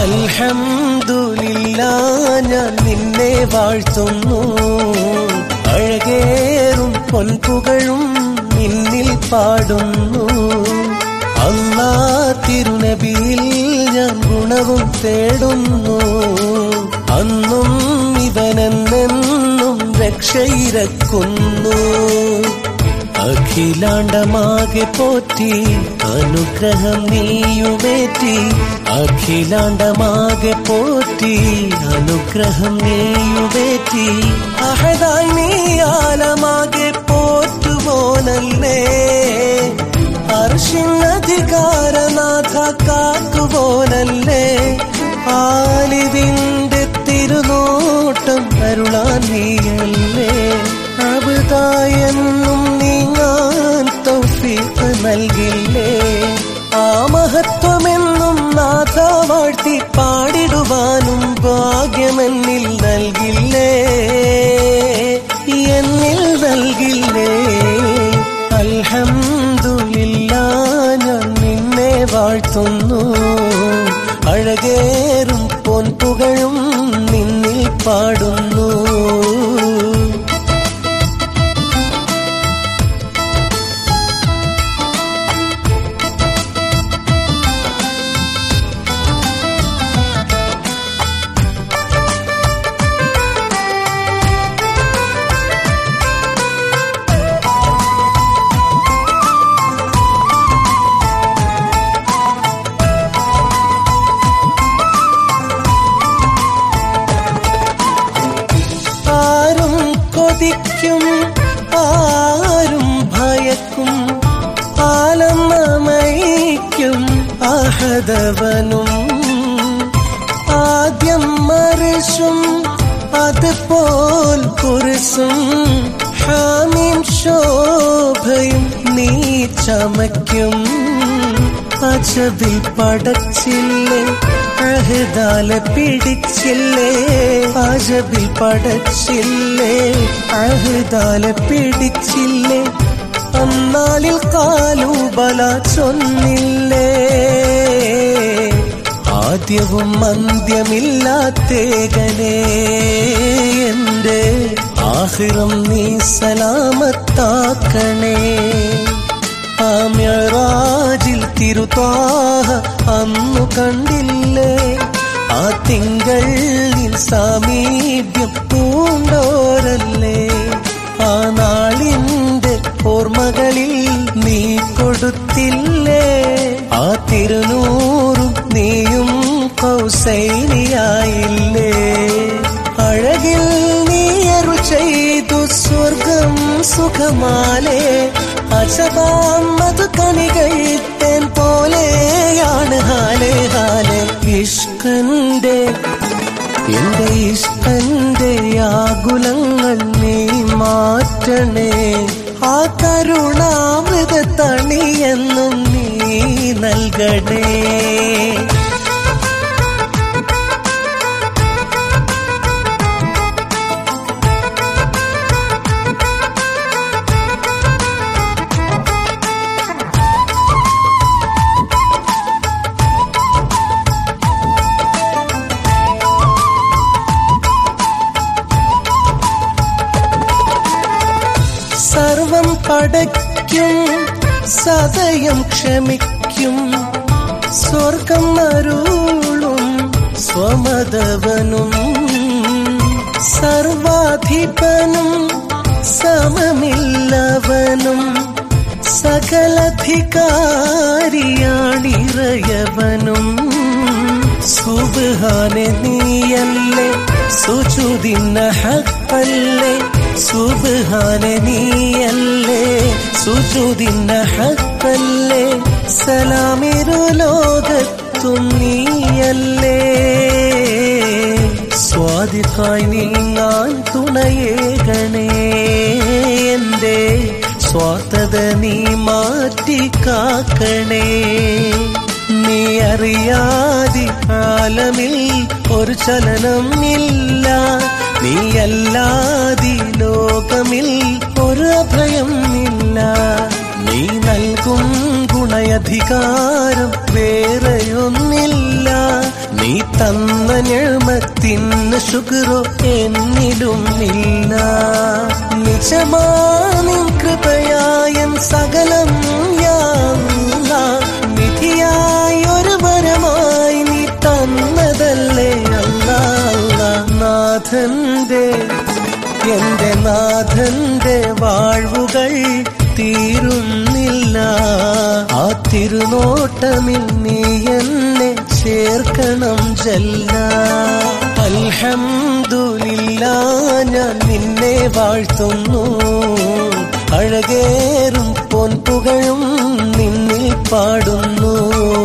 അൽഹംദുലില്ല ഞാൻ നിന്നെ വാഴ്ത്തുന്നു അഴകേറും പൊൻപുകഴും നിന്നിൽ പാടുന്നു അല്ലാ തിരുനബിയിൽ ഞാൻ ഗുണവും തേടുന്നു അന്നും ഇവനെന്നെന്നും രക്ഷയിരക്കുന്നു അഖിലാണ്ടമാകെ പോറ്റി അനുഗ്രഹം നീയുമേറ്റി അഖിലാണ്ടമാകെ പോറ്റി അനുഗ്രഹം നീയുമേറ്റി അഹദായി നീ ആലമാകെ പോറ്റുപോനല്ലേ അർഷിനധികാരനാഥ കാക്കുപോനല്ലേ ആലിവിന്റെ തിരുനോട്ടം അരുളാൻ നീയല്ലേ അബുദായെന്നും നീങ്ങാൻ തൗഫീഖ് നൽകില്ലേ ആ മഹത്വമെന്നും നാഥ വാഴ്ത്തി പാടിടുവാനും ഭാഗ്യമെന്നിൽ നൽകില്ലേ എന്നിൽ നൽകില്ലേ അൽഹംദുലില്ല ഞാൻ നിന്നെ വാഴ്ത്തുന്നു അഴകേറും പൊൻപുകഴും നിന്നിൽ പാടുന്നു ആരും കൊതിക്കും ആരും ഭയക്കും ആലമ്മമയിക്കും അഹദവനും ആദ്യം മറിശും അതുപോൽ കുറിസും ഹാമീം ശോഭയും നീ ചമയ്ക്കും അജബിൽ പടച്ചില്ലേ അഹദാല പിടിച്ചില്ലേ അജബിൽ പടച്ചില്ലേ അഹദാല പിടിച്ചില്ലേ അന്നാളിൽ കാലൂബല ചൊന്നില്ലേ ആദ്യവും അന്ത്യമില്ലാത്തേകനേ എന്റെ ആഹിറം നീ സലാമത്താക്കണേ ആ മിഅ്റാജിൽ തിരുത്താഹ അന്നു കണ്ടില്ലേ ആ തിങ്കൾ നിൻ സാമീപ്യം പൂണ്ടോരല്ലേ ആ നാളിന്റെ ഓർമ്മകളിൽ നീ കൊടുത്തില്ലേ ആ തിരുനൂറും നീയും കൗസൈനിയായില്ലേ അഴകിൽ നീ അരുൾ ചെയ്തു സ്വർഗം സുഖമാലേ അശതാം മധു കണികൾ തേൻ പോലെയാണ് ഹാലേ ഹാലേ ഇഷ്കന്റെ എന്റെ ഇഷ്ടന്റെ ആകുലങ്ങൾ നീ മാറ്റണേ ആ കരുണാമൃത തണിയെന്നും നീ നൽകണേ സർവം പടയ്ക്കും സദയം ക്ഷമിക്കും സ്വർഗം അരുളും സ്വമതവനും സർവാധിപനും സമമില്ലവനും സകലധികാരിയാണിറയവനും സുബാനെ നീയല്ലേ സുചുദിന ഹക്കല്ലേ സുബാനെ നീയല്ലേ സുചുദിന ഹക്കല്ലേ സലാമിരു ലോകത്തും നീയല്ലേ സ്വാതിക്കായി നീങ്ങാൻ തുണയേകണേ എന്റെ സ്വാർത്ഥത നീ മാറ്റി കാക്കണേ നീ അറിയാതെ ആലമിൽ ഒരു ചലനം ഇല്ല നീ അല്ലാതെ ലോകമിൽ ഒരു അഭയം ഇല്ല നീ നൽകും ഗുണയധികാരം വേറെയൊന്നില്ല നീ നീ തന്ന ഞമത്തിന് ശുക്രോ എന്നിലും ഇല്ല നിജമാ നിൻ കൃപയായൻ സകലം യാല്ല വിധിയായി ഒരു വരമായി നീ തന്നതല്ലേ അല്ല അല്ല നാഥന്റെ എന്റെ നാഥന്റെ വാഴ്വുകൾ തീരുന്നില്ല ആ തിരുനോട്ടമിൽ നീ എന്നെ ചേർക്കണം ജല്ല അൽഹംദുലില്ല ഞാൻ നിന്നെ വാഴ്ത്തുന്നു അഴകേറും പൊൻപുകഴും നിന്നിൽ പാടുന്നു